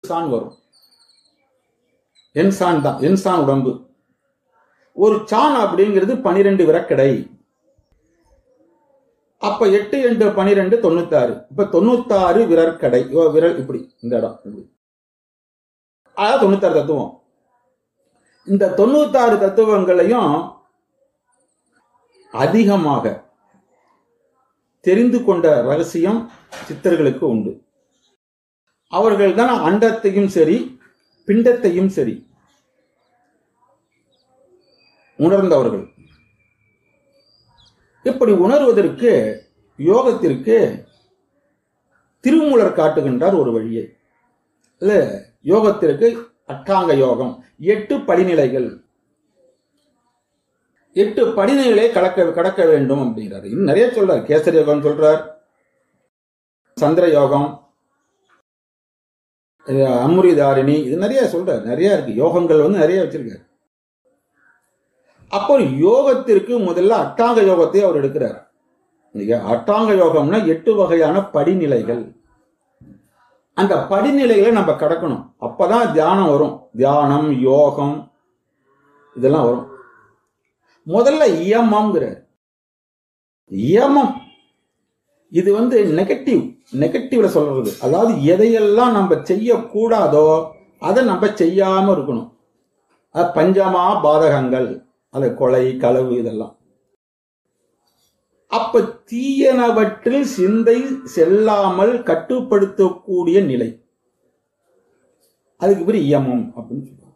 San வரும் என்சான் தான் என்சான் உடம்பு ஒரு சான் அப்படிங்கிறது பனிரெண்டு விரக்கடை அப்ப எட்டு எட்டு பனிரெண்டு தொண்ணூத்தாறு இப்ப தொண்ணூத்தாறு விரற்கடை ஓ, விரல் இப்படி இந்த இடம் இப்படி அதாவது தொண்ணூத்தாறு தத்துவம் இந்த தொண்ணூத்தாறு தத்துவங்களையும் அதிகமாக தெரிந்து கொண்ட ரகசியம் சித்தர்களுக்கு உண்டு அவர்கள் தான் அண்டத்தையும் சரி பிண்டத்தையும் சரி உணர்ந்தவர்கள் இப்படி உணர்வதற்கு யோகத்திற்கு திருமூலர் காட்டுகின்றார் ஒரு வழியை இல்ல யோகத்திற்கு அட்டாங்க யோகம் எட்டு படிநிலைகள் எட்டு படிநிலைகளை கடக்க கடக்க வேண்டும் அப்படிங்கிறார் இன்னும் நிறைய சொல்றார் கேசரி யோகம் சொல்றார் சந்திர யோகம் இது அமுரிதாரிணி இது நிறைய சொல்றார் நிறைய இருக்கு யோகங்கள் வந்து நிறைய வச்சிருக்காரு அப்போ யோகத்திற்கு முதல்ல அட்டாங்க யோகத்தை அவர் எடுக்கிறார் நீங்க அட்டாங்க யோகம்னா எட்டு வகையான படிநிலைகள் அந்த படிநிலைகளை நம்ம கடக்கணும் அப்பதான் தியானம் வரும் தியானம் யோகம் இதெல்லாம் வரும் முதல்ல இயமம்ங்கிறார் இயமம் இது வந்து நெகட்டிவ் நெகட்டிவ்ல சொல்றது அதாவது எதையெல்லாம் நம்ம செய்யக்கூடாதோ அதை நம்ம செய்யாம இருக்கணும் அது பஞ்சமா பாதகங்கள் அது கொலை களவு இதெல்லாம் அப்ப தீயனவற்றில் சிந்தை செல்லாமல் கட்டுப்படுத்தக்கூடிய நிலை அதுக்கு பேர் இயமம் அப்படின்னு சொல்லுவாங்க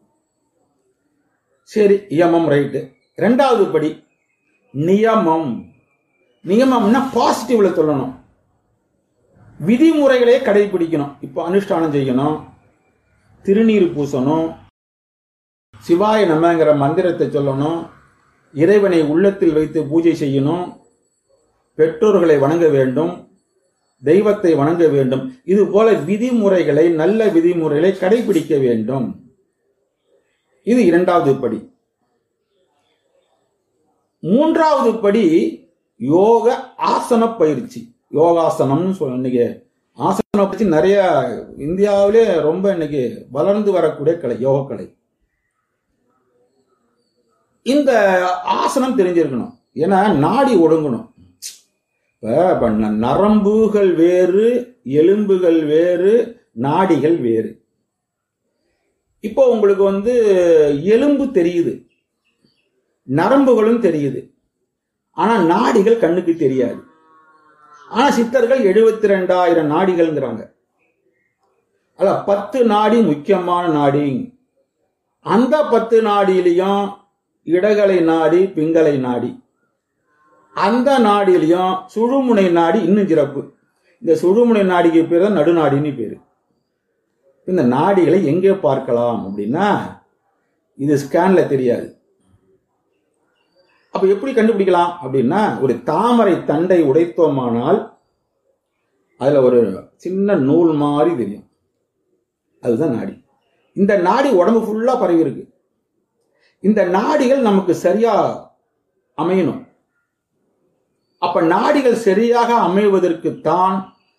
சரி இயமம் ரைட்டு ரெண்டாவது படி நியமம் நியமம்னா பாசிட்டிவ்ல சொல்லணும் விதிமுறைகளே கடைபிடிக்கணும் இப்போ அனுஷ்டானம் செய்யணும் திருநீர் பூசணும் சிவாய நமங்கிற மந்திரத்தை சொல்லணும் இறைவனை உள்ளத்தில் வைத்து பூஜை செய்யணும் பெற்றோர்களை வணங்க வேண்டும் தெய்வத்தை வணங்க வேண்டும் இது போல விதிமுறைகளை நல்ல விதிமுறைகளை கடைபிடிக்க வேண்டும் இது இரண்டாவது படி மூன்றாவது படி யோக ஆசன பயிற்சி யோகாசனம்னு சொல்ல இன்னைக்கு ஆசன பயிற்சி நிறைய இந்தியாவிலே ரொம்ப இன்னைக்கு வளர்ந்து வரக்கூடிய கலை யோக கலை இந்த ஆசனம் தெரிஞ்சிருக்கணும் ஏன்னா நாடி ஒடுங்கணும் இப்ப இப்ப ந- நரம்புகள் வேறு எலும்புகள் வேறு நாடிகள் வேறு இப்போ உங்களுக்கு வந்து எலும்பு தெரியுது நரம்புகளும் தெரியுது ஆனா நாடிகள் கண்ணுக்கு தெரியாது ஆனா சித்தர்கள் எழுபத்தி ரெண்டாயிரம் நாடிகள்ங்கிறாங்க அல்ல பத்து நாடி முக்கியமான நாடி அந்த பத்து நாடியிலையும் இடகலை நாடி பிங்கலை நாடி அந்த நாடியிலையும் சுழுமுனை நாடி இன்னும் சிறப்பு இந்த சுழுமுனை நாடிக்கு பேர் தான் நடுநாடின்னு பேரு இந்த நாடிகளை எங்கே பார்க்கலாம் அப்படின்னா இது ஸ்கேன்ல தெரியாது அப்ப எப்படி கண்டுபிடிக்கலாம் அப்படின்னா ஒரு தாமரை தண்டை உடைத்தோமானால் அதுல ஒரு சின்ன நூல் மாதிரி தெரியும் அதுதான் நாடி இந்த நாடி உடம்பு ஃபுல்லா பரவி இருக்கு இந்த நாடிகள் நமக்கு சரியா அமையணும் அப்ப நாடிகள் சரியாக அமைவதற்குத்தான்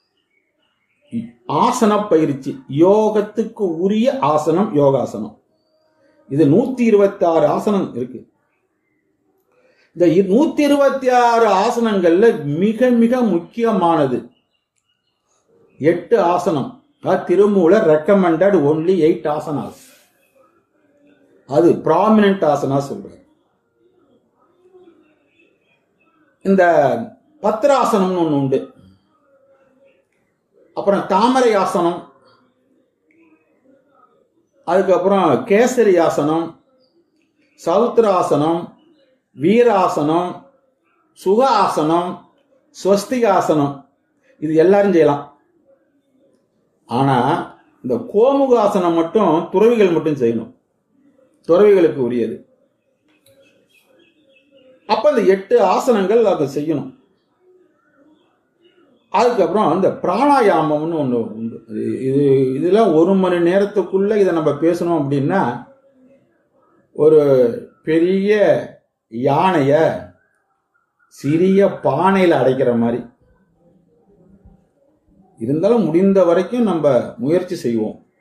ஆசன பயிற்சி யோகத்துக்கு உரிய ஆசனம் யோகாசனம் இது நூத்தி இருபத்தி ஆறு ஆசனம் இருக்கு இந்த நூத்தி இருபத்தி ஆறு ஆசனங்கள்ல மிக மிக முக்கியமானது எட்டு ஆசனம் அதாவது Thirumoolar recommended only eight asanas அது ப்ராமினன்ட் ஆசனா சொல்றாரு இந்த பத்திராசனம்னு ஒண்ணு உண்டு அப்புறம் தாமரை ஆசனம் அதுக்கப்புறம் கேசரி ஆசனம் சௌத்திராசனம் வீராசனம் சுக ஆசனம் ஸ்வஸ்திகாசனம் இது எல்லாரும் செய்யலாம் ஆனா இந்த கோமுகாசனம் மட்டும் துறவிகள் மட்டும் செய்யணும் துறவிகளுக்கு உரியது அப்ப இந்த எட்டு ஆசனங்கள் அதை செய்யணும் அதுக்கப்புறம் இந்த பிராணாயாமம்னு ஒன்று உண்டு இது- இது இதெல்லாம் ஒரு மணி நேரத்துக்குள்ள இதை நம்ம பேசணும் அப்படின்னா ஒரு பெரிய யானைய சிறிய பானையில் அடைக்கிற மாதிரி இருந்தாலும் முடிந்த வரைக்கும் நம்ம முயற்சி செய்வோம்